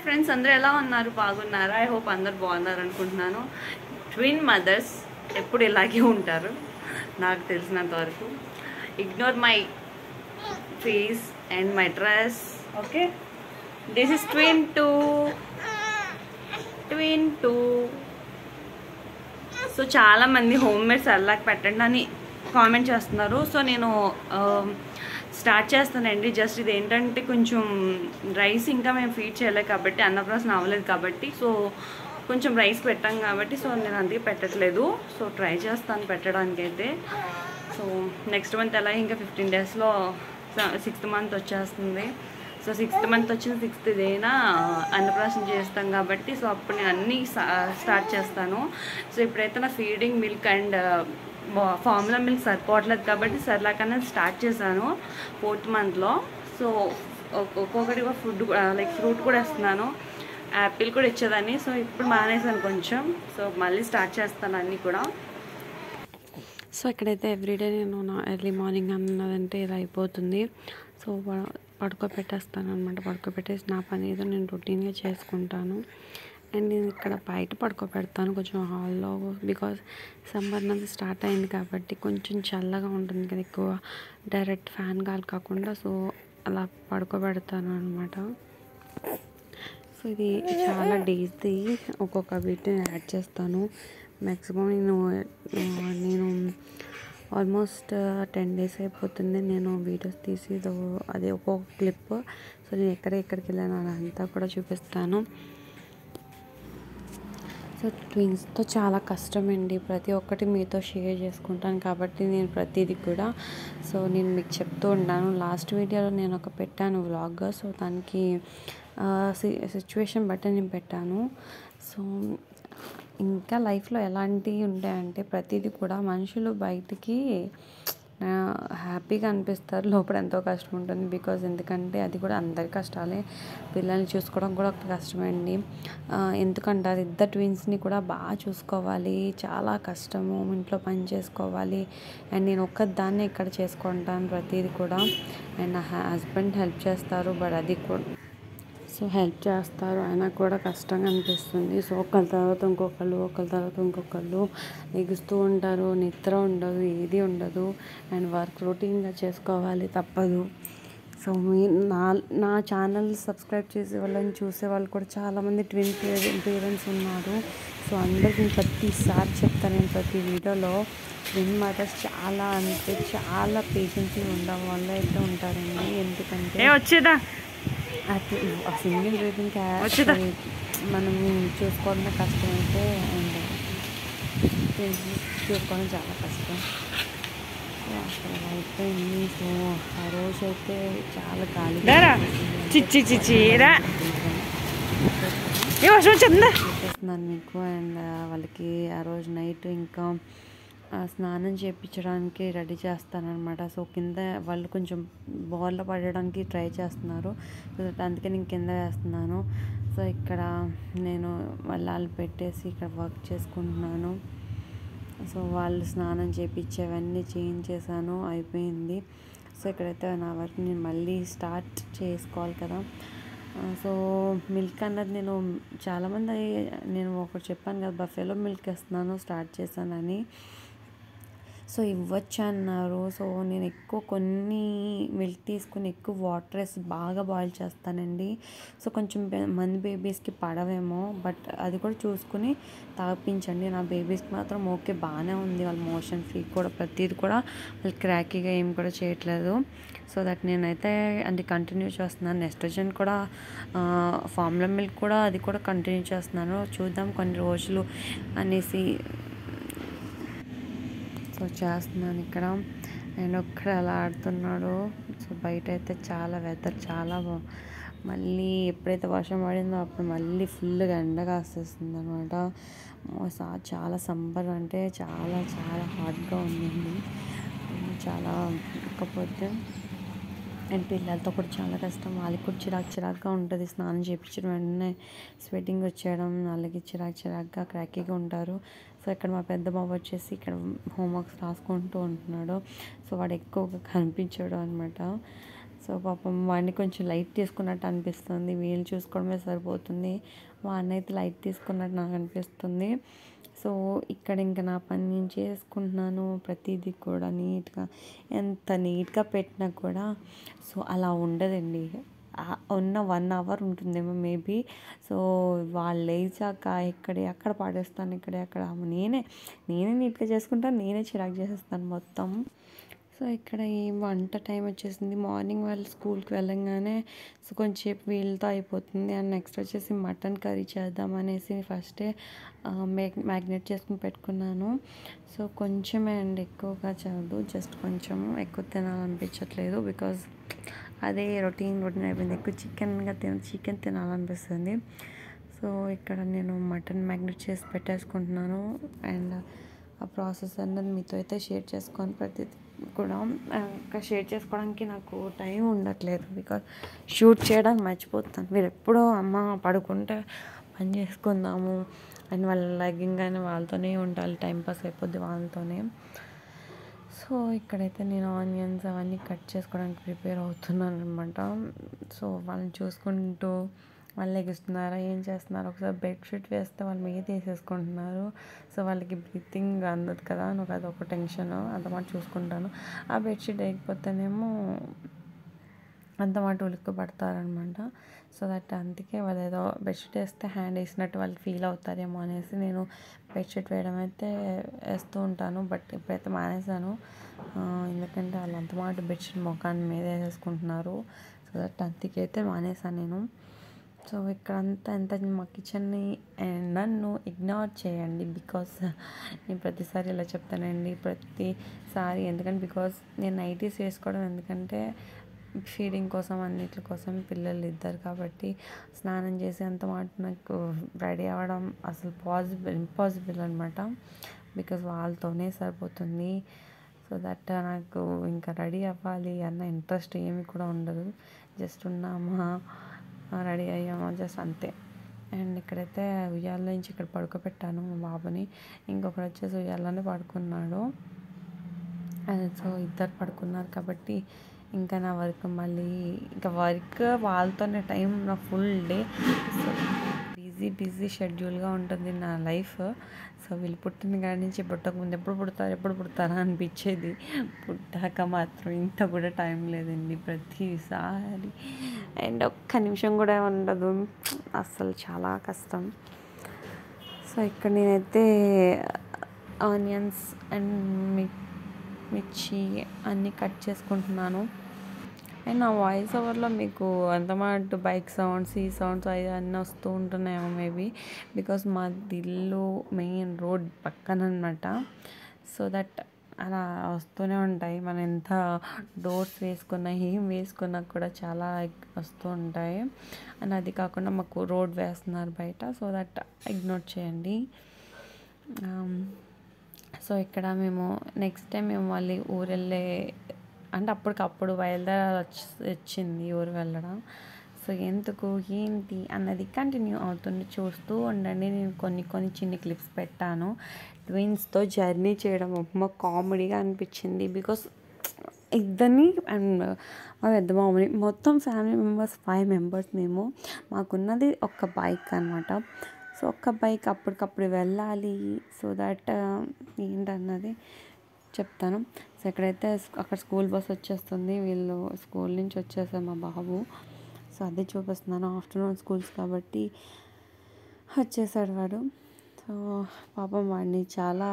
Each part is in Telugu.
ఫ్రెండ్స్ అందరూ ఎలా ఉన్నారు బాగున్నారా ఐ హోప్ అందరు బాగున్నారు అనుకుంటున్నాను ట్విన్ మదర్స్ ఎప్పుడు ఇలాగే ఉంటారు నాకు తెలిసినంత వరకు ignore my face and my dress okay this is twin two twin two so చాలా మంది హోమ్ మేడ్ సర్లాక్ పెట్టండి అని కామెంట్ చేస్తున్నారు సో నేను స్టార్ట్ చేస్తానండి జస్ట్ ఇది ఏంటంటే కొంచెం రైస్ ఇంకా మేము ఫీడ్ చేయలేదు కాబట్టి అన్నప్రాసన అవ్వలేదు కాబట్టి సో కొంచెం రైస్ పెట్టాం కాబట్టి సో నేను అందుకే పెట్టట్లేదు సో ట్రై చేస్తాను పెట్టడానికి అయితే సో నెక్స్ట్ మంత్ ఎలా ఇంకా ఫిఫ్టీన్ డేస్లో సిక్స్త్ మంత్ వచ్చేస్తుంది సో సిక్స్త్ మంత్ వచ్చిన సిక్స్త్ డేనా అన్నప్రాసన చేస్తాం కాబట్టి సో అప్పుడు నేను అన్నీ స్టార్ట్ చేస్తాను సో ఇప్పుడైతే నా feeding milk and formula milk సరిపోవట్లేదు కాబట్టి సర్లాక్ అనేది స్టార్ట్ చేశాను ఫోర్త్ మంత్లో సో ఒక్కొక్కటి ఫుడ్ లైక్ ఫ్రూట్ కూడా ఇస్తున్నాను యాపిల్ కూడా ఇచ్చేదాన్ని సో ఇప్పుడు మానేసాను కొంచెం సో మళ్ళీ స్టార్ట్ చేస్తాను అన్నీ కూడా సో ఇక్కడైతే ఎవ్రీడే నేను నా ఎర్లీ మార్నింగ్ అన్నదంటే ఇలా అయిపోతుంది సో ప- పడుకోబెట్టేస్తాను అనమాట పడుకోబెట్టేసి నా పని ఏదో నేను రొటీన్గా చేసుకుంటాను అండ్ నేను ఇక్కడ బయట పడుకోబెడతాను కొంచెం హాల్లో బికాజ్ సమ్మర్ అనేది స్టార్ట్ అయింది కాబట్టి కొంచెం చల్లగా ఉంటుంది కదా ఎక్కువ డైరెక్ట్ ఫ్యాన్ గాలి కాకుండా సో అలా పడుకోబెడతాను అనమాట సో ఇది చాలా డేస్ది ఒక్కొక్క వీటిని యాడ్ చేస్తాను మ్యాక్సిమం నేను ఆ, నేను ఆల్మోస్ట్ టెన్ డేస్ అయిపోతుంది నేను వీడియోస్ తీసి ఇదో- అది ఒక్కొక్క క్లిప్ సో నేను ఎక్కడ ఎక్కడికి వెళ్ళాను అదంతా కూడా చూపిస్తాను సో ట్విన్స్తో చాలా కష్టమండి ప్రతి ఒక్కటి మీతో షేర్ చేసుకుంటాను కాబట్టి నేను ప్రతిదీ కూడా సో నేను మీకు చెప్తూ ఉంటాను లాస్ట్ వీడియోలో నేను ఒక పెట్టాను వ్లాగ్ సో దానికి సిచ్యువేషన్ బట్టి నేను పెట్టాను సో ఇంకా లైఫ్లో ఎలాంటివి ఉంటాయంటే ప్రతిదీ కూడా మనుషులు బయటికి ఆ, హ్యాపీగా అనిపిస్తారు లోపల ఎంతో కష్టం ఉంటుంది బికాజ్ ఎందుకంటే అది కూడా అందరి కష్టాలే పిల్లల్ని చూసుకోవడం కూడా ఒక కష్టమండి ఆ, ఎందుకంటారు ఇద్దరు ట్విన్స్ని కూడా బాగా చూసుకోవాలి చాలా కష్టము ఇంట్లో పని చేసుకోవాలి అండ్ నేను ఒక్కదాన్నే ఇక్కడ చేసుకుంటాను ప్రతిదీ కూడా అండ్ నా హస్బెండ్ హెల్ప్ చేస్తారు బట్ అది కూడా సో హెల్ప్ చేస్తారు అయినా కూడా కష్టంగా అనిపిస్తుంది సో ఒకళ్ళ తర్వాత ఇంకొకళ్ళు ఒకళ్ళ తర్వాత ఇంకొకళ్ళు ఎగుస్తూ ఉంటారు నిద్ర ఉండదు ఏది ఉండదు అండ్ వర్క్ రొటీన్గా చేసుకోవాలి తప్పదు సో మీ నా నా ఛానల్ సబ్స్క్రైబ్ చేసే వాళ్ళని చూసే వాళ్ళు కూడా చాలామంది ట్విన్ పేరెంట్స్ ఉన్నారు సో అందరికి నేను ప్రతిసారి చెప్తాను నేను ప్రతి వీడియోలో ట్విన్ మదర్స్ చాలా అంటే చాలా పేషెన్సీ ఉండడం వల్ల అయితే ఉంటారండి ఎందుకంటే ఏ వచ్చేదా అది ఆ సింగిల్ బేబీకి వచ్చేదా? మనం చూసుకోవడం కష్టమైతే అండ్ చూసుకోవడం చాలా కష్టం సో అక్కడ అయిపోయింది సో ఆ రోజు అయితే చాలా గాలి దారా చిచ్చి చిచ్చిరా ఏ వర్షం వచ్చిందా చూపిస్తున్నాను మీకు అండ్ వాళ్ళకి ఆ రోజు నైట్ ఇంకా ఆ, స్నానం చేయించడానికి రెడీ చేస్తానన్నమాట సో కింద వాళ్ళు కొంచెం బాల్లో పడడానికి ట్రై చేస్తున్నారు సో దట్ అందుకే నేను కింద వేస్తున్నాను సో ఇక్కడ నేను వాళ్ళు పెట్టేసి ఇక్కడ వర్క్ చేసుకుంటున్నాను సో వాళ్ళు స్నానం చేయించేవన్నీ చేంజ్ చేశాను అయిపోయింది సో ఇక్కడైతే నా వర్క్ నేను మళ్ళీ స్టార్ట్ చేసుకోవాలి కదా ఆ, సో మిల్క్ అన్నది నేను చాలామంది నేను ఒకటి చెప్పాను కదా బఫెలో మిల్క్ ఇస్తున్నాను స్టార్ట్ చేశానని సో ఇవ్వచ్చు అన్నారు సో నేను ఎక్కువ కొన్ని మిల్క్ తీసుకుని ఎక్కువ వాటర్ వేసి బాగా బాయిల్ చేస్తానండి సో కొంచెం బే- మంది బేబీస్కి పడవేమో బట్ అది కూడా చూసుకుని తాపించండి నా బేబీస్కి మాత్రం ఓకే బాగానే ఉంది వాళ్ళ మోషన్ ఫ్రీ కూడా ప్రతిది కూడా వాళ్ళు క్రాకీగా ఏం కూడా చేయట్లేదు సో దట్ నేనైతే అది కంటిన్యూ చేస్తున్నాను నెస్ట్రోజన్ కూడా ఫార్ములా మిల్క్ కూడా అది కూడా కంటిన్యూ చేస్తున్నాను చూద్దాం కొన్ని రోజులు అనేసి సో చేస్తున్నాను ఇక్కడ అండ్ ఒక్కడ అలా ఆడుతున్నాడు సో బయట అయితే చాలా వెదర్ చాలా బా- మళ్ళీ ఎప్పుడైతే వర్షం పడిందో అప్పుడు మళ్ళీ ఫుల్గా ఎండ కాసేస్తుంది అనమాట చాలా సంబర్ అంటే చాలా చాలా హాట్గా ఉందండి చాలా కాకపోతే అండ్ పిల్లలతో కూడా చాలా కష్టం వాళ్ళకి కూడా చిరాకు చిరాకుగా ఉంటుంది స్నానం చేయించడం వెంటనే స్వెట్టింగ్ వచ్చేయడం వాళ్ళకి చిరాకు చిరాకుగా క్రాకీగా ఉంటారు సో ఇక్కడ మా పెద్ద బాబు వచ్చేసి ఇక్కడ హోంవర్క్స్ రాసుకుంటూ ఉంటున్నాడు సో వాడు ఎక్కువగా కనిపించాడు అనమాట సో పాపం వాడిని కొంచెం లైట్ తీసుకున్నట్టు అనిపిస్తుంది వీళ్ళు చూసుకోవడమే సరిపోతుంది వాడిని అయితే లైట్ తీసుకున్నట్టు నాకు అనిపిస్తుంది సో ఇక్కడ ఇంకా నా పని నేను చేసుకుంటున్నాను ప్రతిదీ కూడా నీట్గా ఎంత నీట్గా పెట్టినా కూడా సో అలా ఉండదండి ఆ ఉన్న వన్ అవర్ ఉంటుందేమో మేబీ సో వాళ్ళు లేచాక ఇక్కడే అక్కడ పాడేస్తాను ఇక్కడే అక్కడ నేనే నేనే నీట్గా చేసుకుంటాను నేనే చిరాకు చేసేస్తాను మొత్తం సో ఇక్కడ ఈ వంట టైం వచ్చేసింది మార్నింగ్ వాళ్ళు స్కూల్కి వెళ్ళంగానే సో కొంచెంసేపు వీళ్ళతో అయిపోతుంది అండ్ నెక్స్ట్ వచ్చేసి మటన్ కర్రీ చేద్దాం అనేసి ఫస్టే మ్యాగ్నేట్ చేసుకుని పెట్టుకున్నాను సో కొంచెమే అండి ఎక్కువగా చదవదు జస్ట్ కొంచెం ఎక్కువ తినాలనిపించట్లేదు బికాజ్ అదే రొటీన్ రొటీన్ అయిపోయింది ఎక్కువ చికెన్గా తిన చికెన్ తినాలనిపిస్తుంది సో ఇక్కడ నేను మటన్ మ్యాగ్నేట్ చేసి పెట్టేసుకుంటున్నాను అండ్ ఆ ప్రాసెస్ అన్నది మీతో అయితే షేర్ చేసుకొని ప్రతి కూడా ఇంకా షేర్ చేసుకోవడానికి నాకు టైం ఉండట్లేదు బికాజ్ షూట్ చేయడానికి మర్చిపోతాను మీరు ఎప్పుడో అమ్మ పడుకుంటే పని చేసుకుందాము అండ్ వాళ్ళ లెగ్గింగ్ వాళ్ళతోనే ఉండాలి టైం పాస్ అయిపోద్ది వాళ్ళతోనే సో ఇక్కడైతే నేను ఆనియన్స్ అవన్నీ కట్ చేసుకోవడానికి ప్రిపేర్ అవుతున్నాను అనమాట సో వాళ్ళని చూసుకుంటూ వాళ్ళు లెగిస్తున్నారా ఏం చేస్తున్నారు ఒకసారి బెడ్షీట్ వేస్తే వాళ్ళు మీద వేసేసుకుంటున్నారు సో వాళ్ళకి బ్రీతింగ్ అందదు కదా నాకు అదొక టెన్షన్ అంతమాట చూసుకుంటాను ఆ బెడ్షీట్ వేయకపోతేనేమో అంతమాట ఉలిక్కి పడతారనమాట సో దట్ అందుకే వాళ్ళు ఏదో బెడ్షీట్ వేస్తే హ్యాండ్ వేసినట్టు వాళ్ళు ఫీల్ అవుతారేమో అనేసి నేను బెడ్షీట్ వేయడం అయితే వేస్తూ ఉంటాను బట్ ఇప్పుడైతే మానేశాను ఎందుకంటే వాళ్ళు అంతమాట బెడ్షీట్ ముఖాన్ని మీద వేసేసుకుంటున్నారు సో దట్ అందుకైతే మానేశాను నేను సో ఇక్కడంతా ఎంత మా కిచెన్ని నన్ను ఇగ్నోర్ చేయండి బికాస్ నేను ప్రతిసారి ఇలా చెప్తానండి ప్రతిసారి ఎందుకంటే బికాస్ నేను నైటీస్ వేసుకోవడం ఎందుకంటే ఫీడింగ్ కోసం అన్నిటి కోసం పిల్లలు ఇద్దరు కాబట్టి స్నానం చేసి అంత మాట నాకు రెడీ అవ్వడం అసలు పాసిబుల్ ఇంపాసిబుల్ అనమాట బికాస్ వాళ్ళతోనే సరిపోతుంది సో దట్ నాకు ఇంకా రెడీ అవ్వాలి అన్న ఇంట్రెస్ట్ ఏమి కూడా ఉండదు జస్ట్ ఉన్నామా రెడీ అయ్యామా జస్ట్ అంతే అండ్ ఇక్కడైతే ఉయ్యాల నుంచి ఇక్కడ పడుకోబెట్టాను మా బాబుని ఇంకొకటి వచ్చేసి ఉయ్యాలనే పడుకున్నాడు సో ఇద్దరు పడుకున్నారు కాబట్టి ఇంకా నా వర్క్ మళ్ళీ ఇంకా వర్క్ వాళ్ళతోనే టైం నా full day so busy busy షెడ్యూల్గా ఉంటుంది నా లైఫ్ సో వీళ్ళు పుట్టిన కాడి నుంచి పుట్టక ముందు ఎప్పుడు పుడతారు ఎప్పుడు పుడతారా అనిపించేది పుట్టాక మాత్రం ఇంత కూడా టైం లేదండి ప్రతిసారి అండ్ ఒక్క నిమిషం కూడా ఉండదు అస్సలు చాలా కష్టం సో ఇక్కడ నేనైతే ఆనియన్స్ అండ్ మిర్చి అన్నీ కట్ చేసుకుంటున్నాను అండ్ నా వాయిస్ ఓవర్లో మీకు అంతమాట బైక్ సౌండ్స్ ఈ సౌండ్స్ అవి అన్నీ వస్తూ ఉంటున్నాయేమో మేబీ బికాస్ మా ఇల్లు మెయిన్ రోడ్ పక్కన అనమాట సో దట్ అలా వస్తూనే ఉంటాయి మనం ఎంత డోర్స్ వేసుకున్నా ఏం వేసుకున్నా కూడా చాలా వస్తూ ఉంటాయి అండ్ అది కాకుండా మాకు రోడ్ వేస్తున్నారు బయట సో దట్ ఇగ్నోర్ చేయండి సో ఇక్కడ మేము నెక్స్ట్ టైం మేము మళ్ళీ ఊరు వెళ్ళే అంటే అప్పటికప్పుడు బయలుదేరాలి వచ్చి వచ్చింది ఊరు వెళ్ళడం సో ఎందుకు ఏంటి అన్నది కంటిన్యూ అవుతుంది చూస్తూ ఉండండి నేను కొన్ని కొన్ని చిన్ని క్లిప్స్ పెట్టాను ట్విన్స్తో జర్నీ చేయడం మా కామెడీగా అనిపించింది బికాస్ ఇద్దరిని అండ్ మా పెద్ద మామని మొత్తం ఫ్యామిలీ మెంబర్స్ ఫైవ్ మెంబర్స్ మేము మాకున్నది ఒక్క బైక్ అనమాట సో ఒక్క బైక్ అప్పటికప్పుడు వెళ్ళాలి సో దట్ ఏంటన్నది చెప్తాను సో ఎక్కడైతే అక్కడ స్కూల్ బస్ వచ్చేస్తుంది వీళ్ళు స్కూల్ నుంచి వచ్చేసారు మా బాబు సో అదే చూపిస్తున్నాను ఆఫ్టర్నూన్ స్కూల్స్ కాబట్టి వచ్చేసాడు వాడు సో పాపం వాడిని చాలా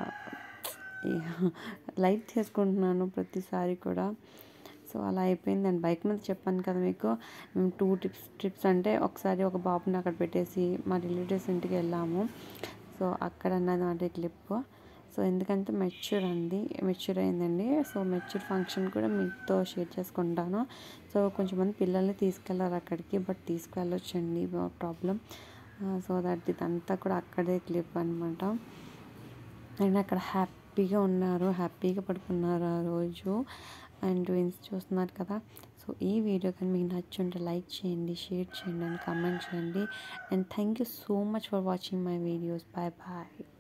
లైట్ చేసుకుంటున్నాను ప్రతిసారి కూడా సో అలా అయిపోయింది అండ్ బైక్ మీద చెప్పాను కదా మీకు మేము టూ ట్రిప్స్ ట్రిప్స్ అంటే ఒకసారి ఒక బాబుని అక్కడ పెట్టేసి మా రిలేటివ్స్ ఇంటికి వెళ్ళాము సో అక్కడ అన్నది క్లిప్ సో ఎందుకంటే మెచ్యూర్ అండి మెచ్యూర్ అయిందండి సో మెచ్యూర్ ఫంక్షన్ కూడా మీతో షేర్ చేసుకుంటాను సో కొంచెం మంది పిల్లల్ని తీసుకెళ్ళారు అక్కడికి బట్ తీసుకెళ్ళొచ్చండి ప్రాబ్లం సో దట్ ఇదంతా కూడా అక్కడే క్లిప్ అనమాట అండ్ అక్కడ హ్యాపీగా ఉన్నారు హ్యాపీగా పడుకున్నారు ఆ రోజు అండ్ ట్విన్స్ చూస్తున్నారు కదా సో ఈ వీడియో కానీ మీకు నచ్చుంటే లైక్ చేయండి షేర్ చేయండి అండ్ కామెంట్ చేయండి and thank you so much for watching my videos bye bye